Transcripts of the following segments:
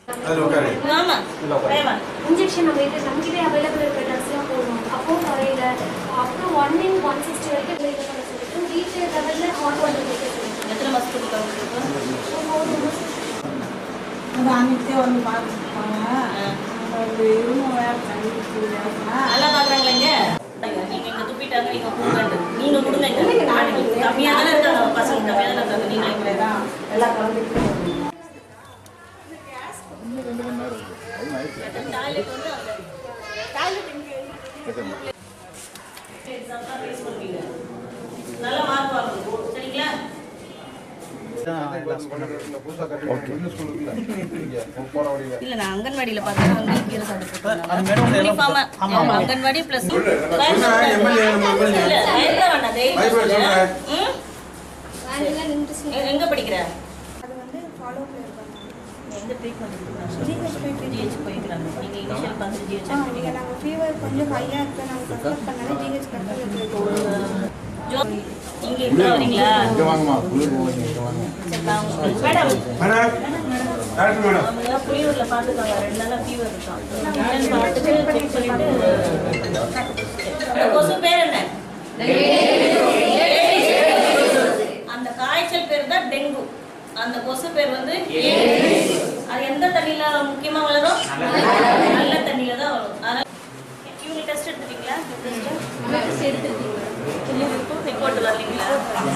அதில் உட்காரு ஆமா வேமா இன்ஜெக்ஷன் நம்ம இது நம்மகிட்டே அவைலபிள் இருக்கிற ட்ரக்ஸ்லாம் போடுவோம் அப்போ குறையில அப்புறம் ஒன் இன் ஒன் சிக்ஸ்டி வரைக்கும் இது பண்ண சொல்லிட்டு வீட்டு லெவலில் ஹாட் வாட்டர் வைக்க சொல்லிட்டு எத்தனை மாசத்துக்கு கவுண்ட் அது அன்னைக்கே வந்து பார்த்துருப்பாங்க அது இவங்க வேறு தண்ணி நல்லா பாக்குறாங்களா இங்க நீங்க இங்க துப்பிட்டாங்க நீங்க கொடுங்க நீங்க கொடுங்க இங்க கம்மியா தானே இருக்காங்க பசங்க கம்மியா தானே இருக்காங்க நீங்க இங்க எல்லாம் கலந்துட்டு டாய்லெட் வந்து அங்க டாய்லெட் எங்க எக்ஸாம்லாம் ஃபேஸ் பண்ணுவீங்க நல்ல மார்க் வாங்கணும் சரிங்களா புதுசாக கட்டி ஸ்கூலுக்குள்ள இங்கே போகிற வழியில் இல்ல நான் அங்கன்வாடியில பார்த்தேன் அங்கேயே கீரை சாப்பிட்டு யூனிஃபார்மா அங்கன்வாடி பிளஸ் எம்எல்ஏ நம்ம எம்எல்ஏ இல்ல பயப்பட வேண்டாம் தைரியம் பயப்பட சொல்லு. சொல்றேன். ம்? வேலையெல்லாம் நின்று எ- எங்க படிக்கிற அது வந்து ஃபாலோ பண்ணிருக்காங்க எங்க ட்ரீட்மெண்ட் ஜிஹெச் போயிட்டு ஜிஹெச் போய்க்கிறாங்க நீங்க இனிஷியல் பார்த்து ஜிஹெச் ஆ இங்கே நாங்கள் ஃபீவர் கொஞ்சம் ஹையாக இருக்குது நாங்கள் கன்சல்ட் பண்ணாலும் ஜிஹெச் கன்சல்ட் ஜோ இங்க இப்ப வரீங்களா இங்கே வாங்கம்மா குளிர் போவீங்க இங்கே வாங்க சரி, நான் உங்களுக்கு- மேடம் மேடம் டாக்டர் மேடம் அவங்க எல்லாம் புளியூர்ல பாத்துக்காங்க ரெண்டு நாளா ஃபீவர் இருக்கான் என்னன்னு பார்த்துட்டு செக் பண்ணிட்டு அந்த கொசு பேர் என்ன அந்த காய்ச்சல் பேர் தான் டெங்கு அந்த கொசு பேர் வந்து அது எந்த தண்ணியில முக்கியமா வளரும் நல்ல தண்ணியில தான் வரும் அதனால யூனிட் டெஸ்ட் எடுத்துட்டீங்களா டெஸ்ட் எடுத்துருக்கீங்க ரிப்போர்ட் வரலீங்களா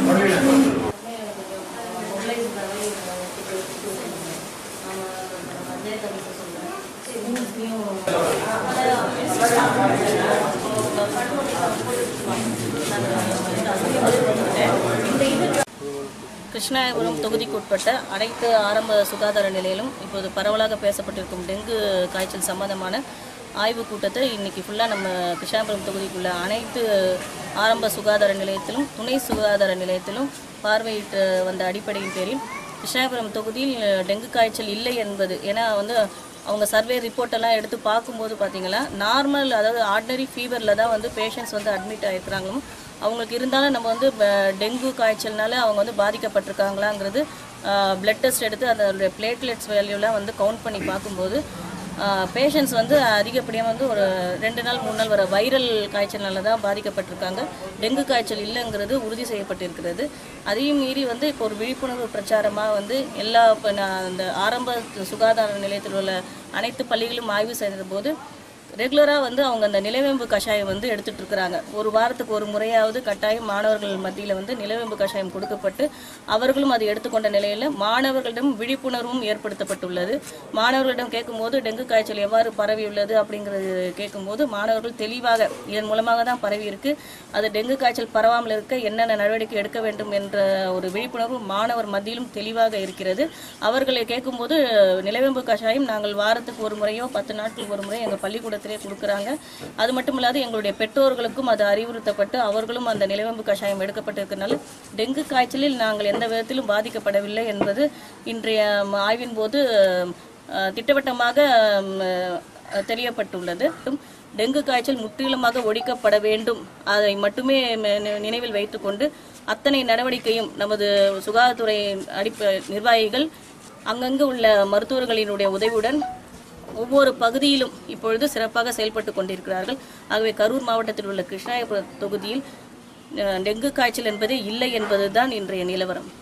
கிருஷ்ணாபுரம் தொகுதிக்குட்பட்ட அனைத்து ஆரம்ப சுகாதார நிலையிலும் இப்போது பரவலாக பேசப்பட்டிருக்கும் டெங்கு காய்ச்சல் சம்பந்தமான ஆய்வுக் கூட்டத்தை இன்னைக்கு ஃபுல்லாக நம்ம கிருஷ்ணாபுரம் தொகுதிக்குள்ள அனைத்து ஆரம்ப சுகாதார நிலையத்திலும் துணை சுகாதார நிலையத்திலும் பார்வையிட்டு வந்த அடிப்படையின் பேரில் கிருஷ்ணாபுரம் தொகுதியில் டெங்கு காய்ச்சல் இல்லை என்பது ஏன்னா வந்து அவங்க சர்வே ரிப்போர்ட் எல்லாம் எடுத்து பார்க்கும்போது பார்த்தீங்கன்னா நார்மல் அதாவது ஆர்டினரி ஃபீவரில் தான் வந்து பேஷண்ட்ஸ் வந்து அட்மிட் ஆகிருக்கிறாங்களும் அவங்களுக்கு இருந்தாலும் நம்ம வந்து ப- டெங்கு காய்ச்சல்னால அவங்க வந்து பாதிக்கப்பட்டிருக்காங்களாங்கிறது பிளட் டெஸ்ட் எடுத்து அதோடைய பிளேட்லெட்ஸ் வேல்யூலாம் வந்து கவுண்ட் பண்ணி பார்க்கும்போது பேஷண்ட்ஸ் வந்து அதிகப்படியாக வந்து ஒரு ரெண்டு நாள் மூணு நாள் வர வைரல் காய்ச்சல்னால தான் பாதிக்கப்பட்டிருக்காங்க டெங்கு காய்ச்சல் இல்லைங்கிறது உறுதி செய்யப்பட்டிருக்கிறது அதையும் மீறி வந்து இப்போ ஒரு விழிப்புணர்வு பிரச்சாரமாக வந்து எல்லா இப்போ நான் அந்த ஆரம்ப சுகாதார நிலையத்தில் உள்ள அனைத்து பள்ளிகளும் ஆய்வு செய்த போது ரெகுலராக வந்து அவங்க அந்த நிலவேம்பு கஷாயம் வந்து எடுத்துட்டு இருக்கிறாங்க ஒரு வாரத்துக்கு ஒரு முறையாவது கட்டாயம் மாணவர்கள் மத்தியில் வந்து நிலவேம்பு கஷாயம் கொடுக்கப்பட்டு அவர்களும் அதை எடுத்துக்கொண்ட நிலையில் மாணவர்களிடம் விழிப்புணர்வும் ஏற்படுத்தப்பட்டுள்ளது மாணவர்களிடம் கேட்கும்போது டெங்கு காய்ச்சல் எவ்வாறு பரவியுள்ளது அப்படிங்கிறது கேட்கும்போது மாணவர்கள் தெளிவாக இதன் மூலமாக தான் பரவி இருக்கு அது டெங்கு காய்ச்சல் பரவாமல் இருக்க என்னென்ன நடவடிக்கை எடுக்க வேண்டும் என்ற ஒரு விழிப்புணர்வு மாணவர் மத்தியிலும் தெளிவாக இருக்கிறது அவர்களை கேட்கும்போது நிலவேம்பு கஷாயம் நாங்கள் வாரத்துக்கு ஒரு முறையோ பத்து நாட்களுக்கு ஒரு முறை எங்கள் பள்ளிக்கூடத்திலே கொடுக்குறாங்க அது மட்டும் இல்லாது எங்களுடைய பெற்றோர்களுக்கும் அது அறிவுறுத்தப்பட்டு அவர்களும் அந்த நிலவேம்பு கஷாயம் எடுக்கப்பட்டிருக்கனால டெங்கு காய்ச்சலில் நாங்கள் எந்த விதத்திலும் பாதிக்கப்படவில்லை என்பது இன்றைய ம், ஆய்வின் போது அஹ், திட்டவட்டமாக ம், அஹ், தெரியப்பட்டுள்ளது டெங்கு காய்ச்சல் முற்றிலுமாக ஒழிக்கப்பட வேண்டும் அதை மட்டுமே ம- நி- நினைவில் வைத்துக்கொண்டு அத்தனை நடவடிக்கையும் நமது சுகாதாரத்துறை அடிப்ப நிர்வாகிகள் அங்கங்கு உள்ள மருத்துவர்களினுடைய உதவியுடன் ஒவ்வொரு பகுதியிலும் இப்பொழுது சிறப்பாக செயல்பட்டு கொண்டிருக்கிறார்கள் ஆகவே கரூர் மாவட்டத்தில் உள்ள கிருஷ்ணாயபுரம் தொகுதியில் அஹ், டெங்கு காய்ச்சல் என்பதே இல்லை என்பதுதான் இன்றைய நிலவரம்